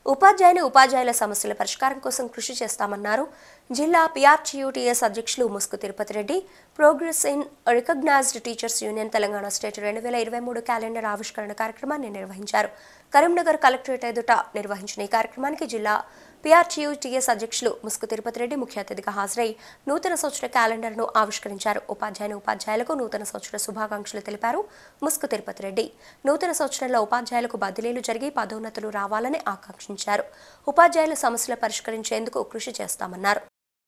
ఉపాధ్యాయుని ఉపాధ్యాయుల సమస్యల పరిష్కారం కోసం కృషి చేస్తామన్నారు జిల్లా పిఆర్టీయూటీఎస్ అధ్యక్షులు ముసుగు Tirupati Reddy progress in recognised teachers union Telangana state రెండు వేల ఇరవై మూడు క్యాలెండర్ ఆవిష్కరణ కార్యక్రమాన్ని నిర్వహించారు కరీంనగర్ కలెక్టరేట్ ఎదుట నిర్వహించిన ఈ కార్యక్రమానికి జిల్లా పిఆర్టీయూటీఎస్ అధ్యక్షులు ముసుగు తిరుపతి రెడ్డి ముఖ్య అతిథిగా హాజరై నూతన సంవత్సర క్యాలెండర్ను ఆవిష్కరించారు ఉపాధ్యాయుని ఉపాధ్యాయులకు నూతన సంవత్సర శుభాకాంక్షలు తెలిపారు ముసుగు తిరుపతి రెడ్డి నూతన సంవత్సరంలో ఉపాధ్యాయులకు బదిలీలు జరిగి పదోన్నతులు రావాలని ఆకాంక్షించారు ఉపాధ్యాయుల సమస్యలు పరిష్కరించేందుకు కృషి చేస్తామన్నారు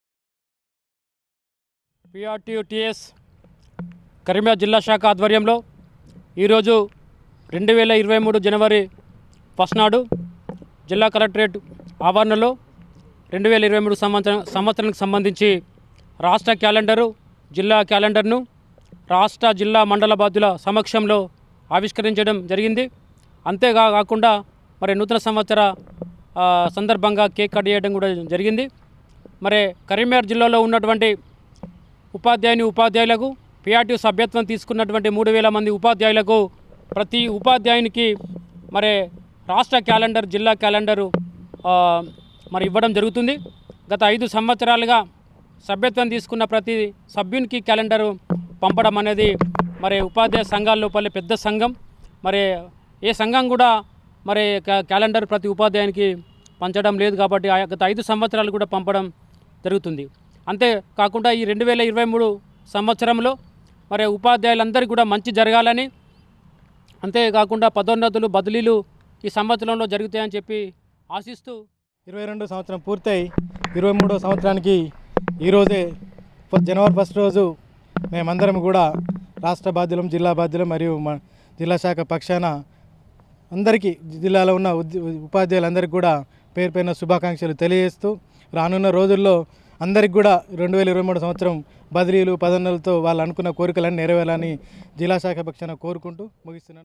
పిఆర్టీయుటిఎస్ కరీంనగర్ జిల్లా శాఖ ఆధ్వర్యంలో ఈరోజు రెండు వేల ఇరవై మూడు జనవరి ఫస్ట్ నాడు జిల్లా కలెక్టరేట్ ఆవరణలో రెండు వేల ఇరవై మూడు సంవత్సరం సంవత్సరానికి సంబంధించి రాష్ట్ర క్యాలెండరు జిల్లా క్యాలెండర్ను రాష్ట్ర జిల్లా మండల బాధ్యుల సమక్షంలో ఆవిష్కరించడం జరిగింది అంతేగా కాకుండా మరి నూతన సంవత్సర ఆ, సందర్భంగా కేక్ కట్ చేయడం కూడా జరిగింది మరి కరీంనగర్ జిల్లాలో ఉన్నటువంటి ఉపాధ్యాయుని ఉపాధ్యాయులకు పిఆర్టీ సభ్యత్వం తీసుకున్నటువంటి మూడు వేల మంది ఉపాధ్యాయులకు ప్రతి ఉపాధ్యాయునికి మరి రాష్ట్ర క్యాలెండర్ జిల్లా క్యాలెండరు ఆ, మరి ఇవ్వడం జరుగుతుంది గత ఐదు సంవత్సరాలుగా సభ్యత్వం తీసుకున్న ప్రతి సభ్యునికి క్యాలెండరు పంపడం అనేది మరి ఉపాధ్యాయ సంఘాల లోపల పెద్ద సంఘం మరి ఏ సంఘం కూడా మరి కా- క్యాలెండర్ ప్రతి ఉపాధ్యాయునికి పంచడం లేదు కాబట్టి ఆ గత ఐదు సంవత్సరాలు కూడా పంపడం జరుగుతుంది అంతే కాకుండా ఈ రెండు వేల ఇరవై మూడు సంవత్సరంలో మరి ఉపాధ్యాయులందరికీ కూడా మంచి జరగాలని అంతేకాకుండా పదోన్నతులు బదిలీలు ఈ సంవత్సరంలో జరుగుతాయని చెప్పి ఆశిస్తూ ఇరవై రెండు సంవత్సరం పూర్తయి ఇరవై మూడో సంవత్సరానికి ఈరోజే ఫ- జనవరి ఫస్ట్ రోజు మేమందరం కూడా రాష్ట్ర బాధ్యులం జిల్లా బాధ్యులం మరియు మా జిల్లా శాఖ పక్షాన అందరికీ జిల్లాలో ఉన్న ఉద్య ఉపాధ్యాయులందరికీ కూడా పేరు పేరున శుభాకాంక్షలు తెలియజేస్తూ రానున్న రోజుల్లో అందరికి కూడా రెండు వేల ఇరవై మూడు సంవత్సరం బదిలీలు పదన్నలతో వాళ్ళు అనుకున్న కోరికలన్నీ నెరవేరాలని జిల్లా శాఖ పక్షాన కోరుకుంటూ ముగిస్తున్నాను